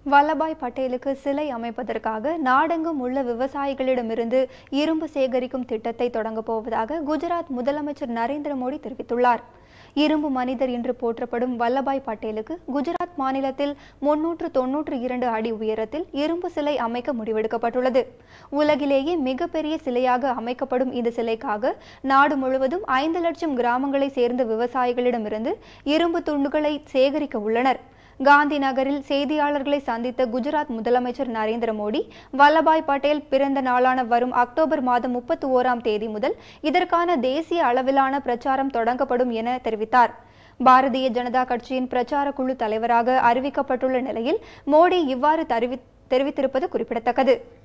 வல்லபாய் பட்டேலுக்கு சிலை அமைப்பதற்காக நாடெங்கும் உள்ள விவசாயிகளிடமிருந்து இரும்பு சேகரிக்கும் திட்டத்தை தொடங்கப் போவதாக குஜராத் முதலமைச்சர் நரேந்திர மோடி தெரிவித்துள்ளார் இரும்பு மனிதர் என்று போற்றப்படும் வல்லபாய் பட்டேலுக்கு குஜராத் மாநிலத்தில் முன்னூற்று தொன்னூற்று இரண்டு அடி உயரத்தில் இரும்பு சிலை அமைக்க முடிவெடுக்கப்பட்டுள்ளது உலகிலேயே மிகப்பெரிய சிலையாக அமைக்கப்படும் இந்த சிலைக்காக நாடு முழுவதும் ஐந்து லட்சம் கிராமங்களை சேர்ந்த விவசாயிகளிடமிருந்து இரும்பு துண்டுகளை சேகரிக்க உள்ளனர் காந்தி நகரில் செய்தியாளர்களை சந்தித்த குஜராத் முதலமைச்சர் நரேந்திர மோடி வல்லபாய் பட்டேல் பிறந்த நாளான வரும் அக்டோபர் மாதம் முப்பத்தி ஓராம் தேதி முதல் இதற்கான தேசிய அளவிலான பிரச்சாரம் தொடங்கப்படும் என தெரிவித்தார் பாரதிய ஜனதா கட்சியின் பிரச்சார குழு தலைவராக அறிவிக்கப்பட்டுள்ள நிலையில் மோடி இவ்வாறு தெரிவி தெரிவித்திருப்பது குறிப்பிடத்தக்கது